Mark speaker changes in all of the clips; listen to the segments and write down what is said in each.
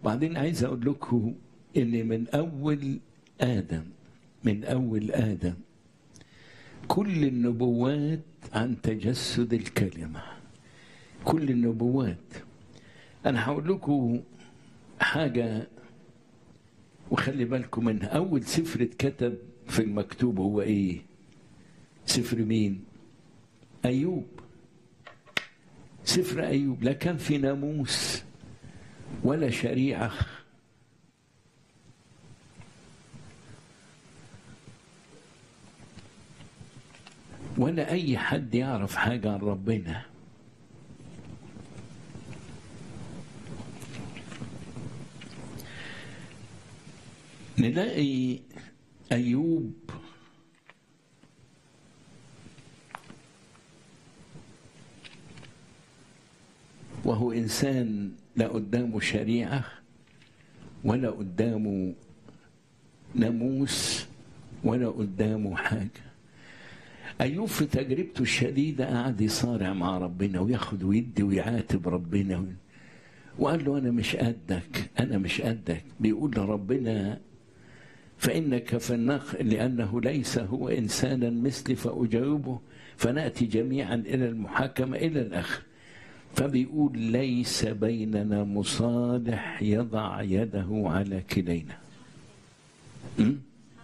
Speaker 1: بعدين عايز اقول لكم ان من اول ادم من اول ادم كل النبوات عن تجسد الكلمه كل النبوات انا هقول لكم حاجه وخلي بالكم منها اول سفر اتكتب في المكتوب هو ايه سفر مين ايوب سفر ايوب لا كان في ناموس ولا شريعه ولا اي حد يعرف حاجه عن ربنا نلاقي ايوب وهو انسان لا قدامه شريعه ولا قدامه ناموس ولا قدامه حاجه ايوب في تجربته الشديده قعد يصارع مع ربنا وياخد ويدي ويعاتب ربنا وقال له انا مش قدك انا مش قدك بيقول لربنا فانك في النخ لانه ليس هو انسانا مثلي فاجاوبه فناتي جميعا الى المحاكمه الى الاخر فبيقول ليس بيننا مصالح يضع يده على كلينا م?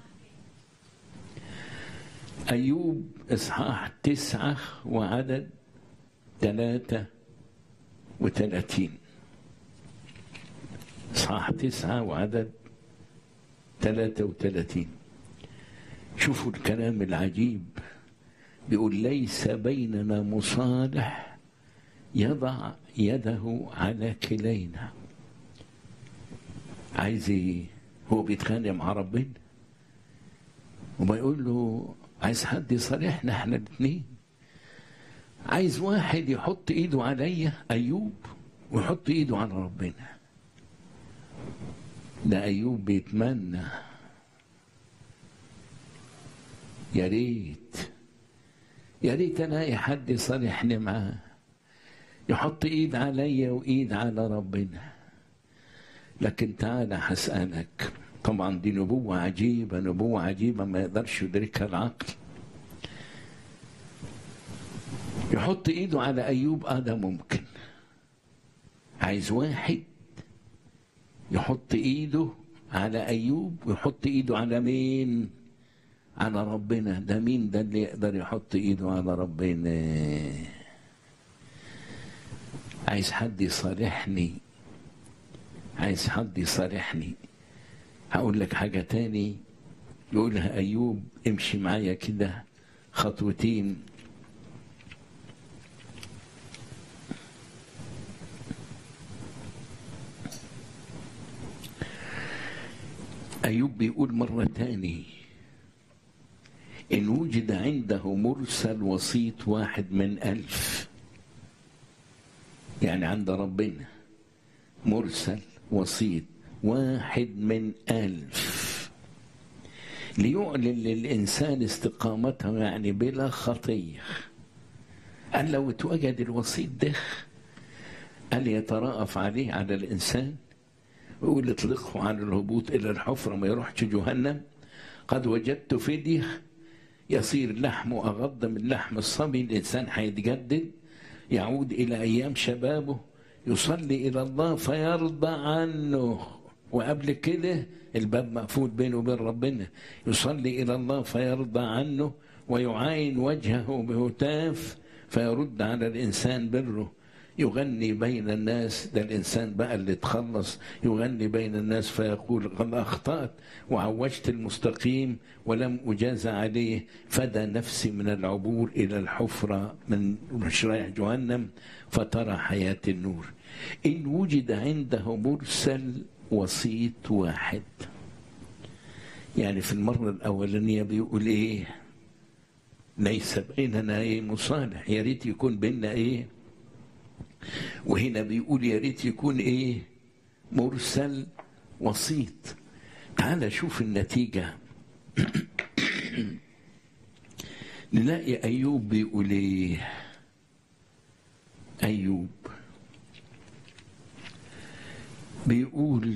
Speaker 1: أيوب إصحاح تسعة وعدد ثلاثة وثلاثين إصحاح تسعة وعدد ثلاثة وثلاثين شوفوا الكلام العجيب بيقول ليس بيننا مصالح يضع يده على كلينا عايز ايه هو بيتخانق مع ربنا وما يقول له عايز حد يصالحنا احنا الاثنين عايز واحد يحط ايده عليا ايوب ويحط ايده على ربنا ده ايوب بيتمنى يا ريت يا ريت الاقي حد يصالحني معاه يحط ايد عليا وايد على ربنا لكن تعالى هسألك طبعا دي نبوة عجيبة نبوة عجيبة ما يقدرش يدركها العقل يحط ايده على ايوب اه ده ممكن عايز واحد يحط ايده على ايوب ويحط ايده على مين على ربنا ده مين ده اللي يقدر يحط ايده على ربنا عايز حد يصالحني عايز حد يصالحني هقول لك حاجة تاني يقولها أيوب امشي معايا كده خطوتين أيوب بيقول مرة تاني إن وجد عنده مرسل وسيط واحد من ألف يعني عند ربنا مرسل وسيط واحد من ألف ليعلن للإنسان استقامته يعني بلا خطية قال لو اتوجد الوسيط ده قال يتراءف عليه على الإنسان ويقول اطلقه عن الهبوط إلى الحفرة ما يروحش جهنم قد وجدت فدية يصير لحمه أغض من لحم الصبي الإنسان هيتجدد يعود إلى أيام شبابه يصلي إلى الله فيرضى عنه وقبل كده الباب مقفول بينه وبين ربنا يصلي إلى الله فيرضى عنه ويعاين وجهه بهتاف فيرد على الإنسان بره يغني بين الناس ده الإنسان بقى اللي تخلص يغني بين الناس فيقول قد أخطأت وعوجت المستقيم ولم أجاز عليه فدى نفسي من العبور إلى الحفرة من شرايح جهنم فترى حياة النور إن وجد عنده مرسل وسيط واحد يعني في المرة الأولانية بيقول إيه ليس بيننا إيه مصالح يا ريت يكون بيننا إيه وهنا بيقول يا ريت يكون إيه مرسل وسيط تعال شوف النتيجة نلاقي أيوب بيقول إيه أيوب بيقول